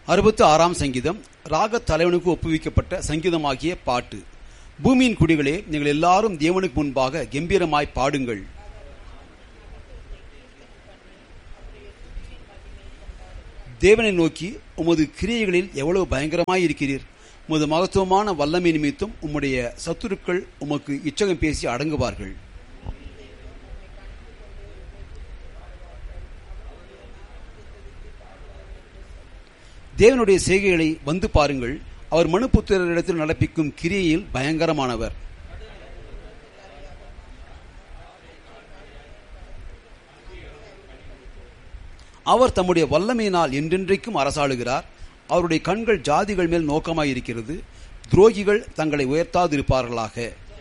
அறுபத்து ஆறாம் சங்கீதம் ராகத் தலைவனுக்கு ஒப்புவிக்கப்பட்ட சங்கீதமாகிய பாட்டு பூமியின் குடிகளே நீங்கள் எல்லாரும் தேவனுக்கு முன்பாக கம்பீரமாய் பாடுங்கள் தேவனை நோக்கி உமது கிரியைகளில் எவ்வளவு பயங்கரமாய் இருக்கிறீர் உமது மகத்துவமான வல்லமை நிமித்தம் உம்முடைய சத்துருக்கள் உமக்கு இச்சகம் பேசி அடங்குவார்கள் தேவனுடைய செய்கைகளை வந்து பாருங்கள் அவர் மனுபுத்திரரிடத்தில் நடப்பிக்கும் கிரியையில் பயங்கரமானவர் அவர் தம்முடைய வல்லமையினால் என்றென்றைக்கும் அரசாளுகிறார் அவருடைய கண்கள் ஜாதிகள் மேல் நோக்கமாயிருக்கிறது துரோகிகள் தங்களை உயர்த்தாதிருப்பார்களாக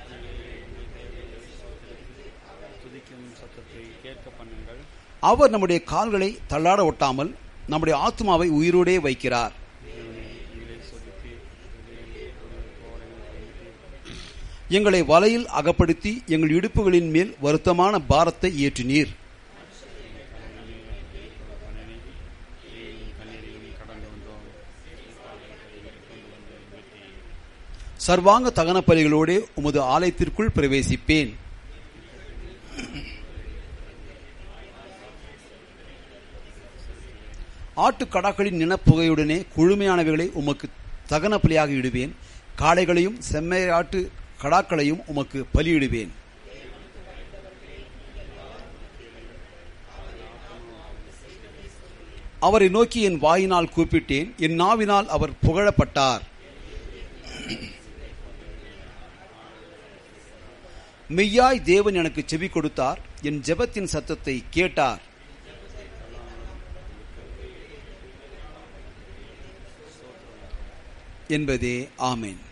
துதிக்கும் சத்தத்தை கேட்க பண்ணுங்கள் அவர் நம்முடைய கால்களை தள்ளாட ஒட்டாமல் நம்முடைய ஆத்மாவை உயிரோடே வைக்கிறார் எங்களை வலையில் அகப்படுத்தி எங்கள் இடுப்புகளின் மேல் வருத்தமான பாரத்தை ஏற்றினீர் கண்ணீரையும் கடந்து வந்தோம் சர்வாங்க தகன பலிகளோடே உமது ஆலயத்திற்குள் பிரவேசிப்பேன் ஆட்டுக்கடாக்களின் நினப்புகையுடனே குழுமையானவைகளை உமக்கு தகன பலியாக இடுவேன் காளைகளையும் செம்மையாட்டு கடாக்களையும் உமக்கு பலியிடுவேன் அவரை நோக்கி என் வாயினால் கூப்பிட்டேன் என் நாவினால் அவர் புகழப்பட்டார் மெய்யாய் தேவன் எனக்கு செவி கொடுத்தார் என் ஜெபத்தின் சத்தத்தை கேட்டார் என்பதே ஆமென்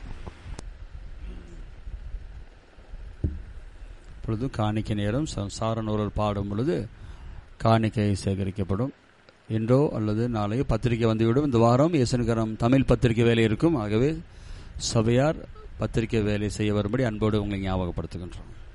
இப்பொழுது காணிக்கை நேரம் சாரணூரர் பாடும் பொழுது காணிக்கை சேகரிக்கப்படும் இன்றோ அல்லது நாளையோ பத்திரிகை வந்துவிடும் இந்த வாரம் இயேசுகரம் தமிழ் பத்திரிகை வேலை இருக்கும் ஆகவே சபையார் பத்திரிகை வேலை செய்ய வரும்படி அன்போடு உங்களை ஞாபகப்படுத்துகின்றோம்